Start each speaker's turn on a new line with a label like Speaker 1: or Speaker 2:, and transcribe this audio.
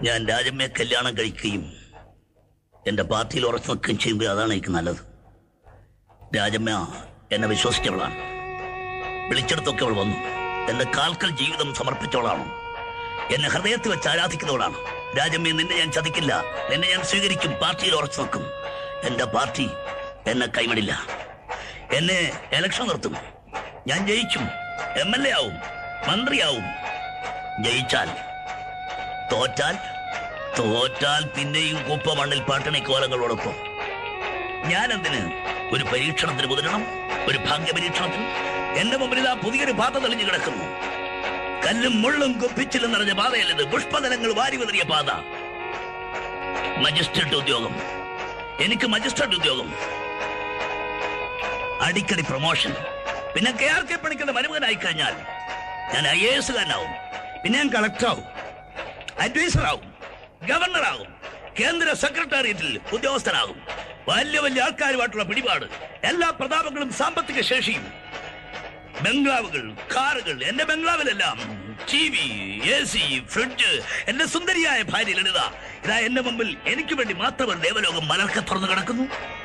Speaker 1: ഞാൻ രാജമ്മയെ കല്യാണം കഴിക്കുകയും എന്റെ പാർട്ടിയിൽ ഉറച്ചു നിൽക്കുകയും ചെയ്യുമ്പോൾ അതാണ് എനിക്ക് നല്ലത് രാജമ്മ എന്നെ വിശ്വസിച്ചവളാണ് വിളിച്ചെടുത്തൊക്കെ അവൾ വന്നു എന്റെ കാൽക്കൽ ജീവിതം സമർപ്പിച്ചവളാണ് എന്നെ ഹൃദയത്തിൽ വെച്ച് ആരാധിക്കുന്നവളാണ് രാജമ്മയെ നിന്നെ ഞാൻ ചതിക്കില്ല നിന്നെ ഞാൻ സ്വീകരിക്കും പാർട്ടിയിൽ ഉറച്ചു നിൽക്കും എന്റെ പാർട്ടി എന്നെ കൈവിടില്ല എന്നെ എലക്ഷൻ നിർത്തും ഞാൻ ജയിക്കും എം എൽ എ ആവും മന്ത്രിയാവും ജയിച്ചാൽ തോറ്റാൽ തോറ്റാൽ പിന്നെയും കുപ്പ മണ്ണിൽ പട്ടിണി കോലങ്ങളോടൊപ്പം ഞാൻ എന്തിന് ഒരു പരീക്ഷണത്തിന് മുതിരണം ഒരു ഭാഗ്യ പരീക്ഷണത്തിന് എന്റെ മുമ്പിൽ ഇതാ പുതിയൊരു പാത തെളിഞ്ഞു കിടക്കുന്നു കല്ലും മുള്ളും കുപ്പിച്ചിലും നിറഞ്ഞ പാതയല്ലത് പുഷ്പതലങ്ങൾ വാരി വിതറിയ പാത മജിസ്ട്രേറ്റ് ഉദ്യോഗം എനിക്ക് മജിസ്ട്രേറ്റ് ഉദ്യോഗം അടിക്കടി പ്രൊമോഷൻ പിന്നെ കെ ആർ കെ പണിക്കുന്ന മരുമകനായി കഴിഞ്ഞാൽ ഞാൻ ഐ എ എസുകാരനാവും പിന്നെ ഞാൻ കളക്ടറാവും അഡ്വൈസറാവും ഗവർണറാകും കേന്ദ്ര സെക്രട്ടേറിയറ്റിൽ ഉദ്യോഗസ്ഥനാകും വലിയ വലിയ ആൾക്കാരുമായിട്ടുള്ള പിടിപാട് എല്ലാ പ്രതാപങ്ങളും സാമ്പത്തിക ശേഷിയും ബംഗ്ലാവുകൾ കാറുകൾ എന്റെ ബംഗ്ലാവിലെല്ലാം T V A C fridge എന്റെ സുന്ദരിയായ ഭാര്യ ലളിത ഇതാ എന്റെ മുമ്പിൽ എനിക്ക് വേണ്ടി മാത്രം ഒരു ദേവലോകം മലർക്കെ തുറന്നു കിടക്കുന്നു